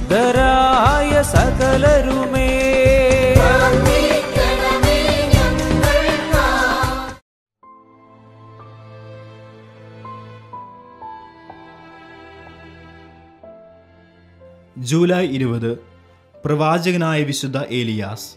വിശുദ്ധരായ സകലരുമേ പ്രാർത്ഥിക്കണമേ ഞങ്ങൾക്കാ ജൂലൈ ഇരുപത് പ്രവാചകനായ വിശുദ്ധ ഏലിയാസ്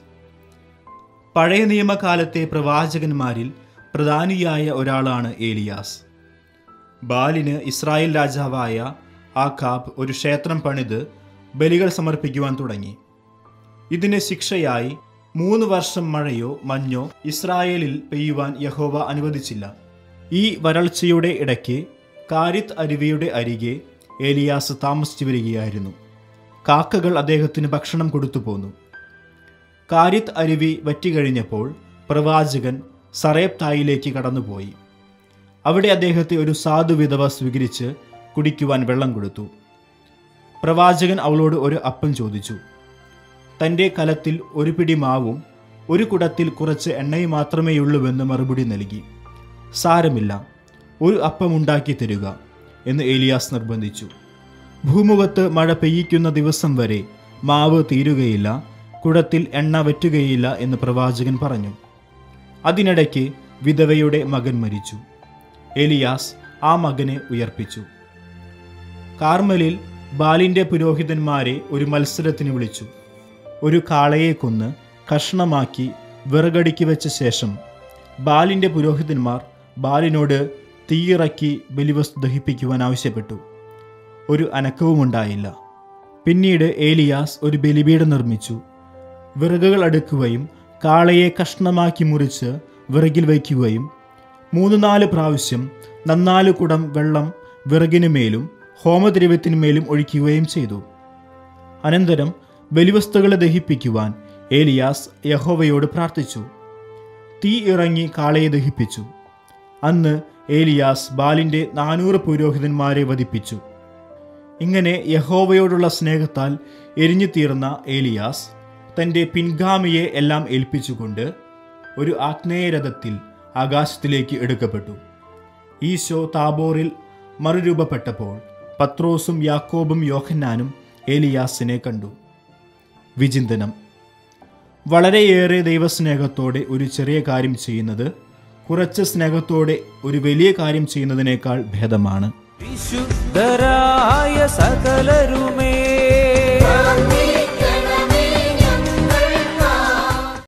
പഴയ നിയമകാലത്തെ പ്രവാചകന്മാരിൽ പ്രധാനിയായ ഒരാളാണ് ഏലിയാസ് ബാലിന് ഇസ്രായേൽ രാജാവായ ആഖാബ് ഒരു ക്ഷേത്രം പണിത് ബലികൾ സമർപ്പിക്കുവാൻ തുടങ്ങി ഇതിന് ശിക്ഷയായി മൂന്ന് വർഷം മഴയോ മഞ്ഞോ ഇസ്രായേലിൽ പെയ്യുവാൻ യഹോവ അനുവദിച്ചില്ല ഈ വരൾച്ചയുടെ ഇടയ്ക്ക് കാരിത്ത് അരുവിയുടെ അരികെ ഏലിയാസ് താമസിച്ചു വരികയായിരുന്നു കാക്കകൾ അദ്ദേഹത്തിന് ഭക്ഷണം കൊടുത്തു പോന്നു കാരിത്ത് അരുവി വറ്റിക്കഴിഞ്ഞപ്പോൾ പ്രവാചകൻ സറേപ്തായിലേക്ക് കടന്നുപോയി അവിടെ അദ്ദേഹത്തെ ഒരു സാധു വിധവ സ്വീകരിച്ച് കുടിക്കുവാൻ വെള്ളം കൊടുത്തു പ്രവാചകൻ അവളോട് ഒരു അപ്പം ചോദിച്ചു തൻ്റെ കലത്തിൽ ഒരു പിടി മാവും ഒരു കുടത്തിൽ കുറച്ച് എണ്ണയും മാത്രമേയുള്ളൂവെന്ന് മറുപടി നൽകി സാരമില്ല ഒരു അപ്പം ഉണ്ടാക്കി തരിക എന്ന് ഏലിയാസ് നിർബന്ധിച്ചു ഭൂമുഖത്ത് മഴ പെയ്യിക്കുന്ന ദിവസം വരെ മാവ് തീരുകയില്ല കുടത്തിൽ എണ്ണ വറ്റുകയില്ല എന്ന് പ്രവാചകൻ പറഞ്ഞു അതിനിടയ്ക്ക് വിധവയുടെ മകൻ മരിച്ചു എലിയാസ് ആ മകനെ ഉയർപ്പിച്ചു കാർമലിൽ ബാലിന്റെ പുരോഹിതന്മാരെ ഒരു മത്സരത്തിന് വിളിച്ചു ഒരു കാളയെ കൊന്ന് കഷ്ണമാക്കി വിറകടിക്ക് വെച്ച ശേഷം ബാലിന്റെ പുരോഹിതന്മാർ ബാലിനോട് തീയിറക്കി ബലിവസ്തു ദഹിപ്പിക്കുവാൻ ആവശ്യപ്പെട്ടു ഒരു അനക്കവുമുണ്ടായില്ല പിന്നീട് ഏലിയാസ് ഒരു ബലിപീഠം നിർമ്മിച്ചു വിറകുകൾ അടുക്കുകയും കാളയെ കഷ്ണമാക്കി മുറിച്ച് വിറകിൽ വയ്ക്കുകയും മൂന്ന് നാല് പ്രാവശ്യം നന്നാല് കുടം വെള്ളം വിറകിനുമേലും ഹോമദ്രവ്യത്തിനുമേലും ഒഴിക്കുകയും ചെയ്തു അനന്തരം ബലിവസ്തുക്കളെ ദഹിപ്പിക്കുവാൻ ഏലിയാസ് യഹോവയോട് പ്രാർത്ഥിച്ചു തീ ഇറങ്ങി കാളയെ ദഹിപ്പിച്ചു അന്ന് ഏലിയാസ് ബാലിന്റെ നാനൂറ് പുരോഹിതന്മാരെ വധിപ്പിച്ചു ഇങ്ങനെ യഹോവയോടുള്ള സ്നേഹത്താൽ എരിഞ്ഞു തീർന്ന ഏലിയാസ് തൻ്റെ പിൻഗാമിയെ എല്ലാം ഏൽപ്പിച്ചുകൊണ്ട് ഒരു ആഗ്നേയരഥത്തിൽ ആകാശത്തിലേക്ക് എടുക്കപ്പെട്ടു ഈശോ താബോറിൽ മറുരൂപപ്പെട്ടപ്പോൾ പത്രോസും യാക്കോബും യോഹന്നാനും ഏലിയാസിനെ കണ്ടു വിചിന്തനം വളരെയേറെ ദൈവസ്നേഹത്തോടെ ഒരു ചെറിയ കാര്യം ചെയ്യുന്നത് കുറച്ച് സ്നേഹത്തോടെ ഒരു വലിയ കാര്യം ചെയ്യുന്നതിനേക്കാൾ ഭേദമാണ് വിശുദ്ധരായ സകലരുമേ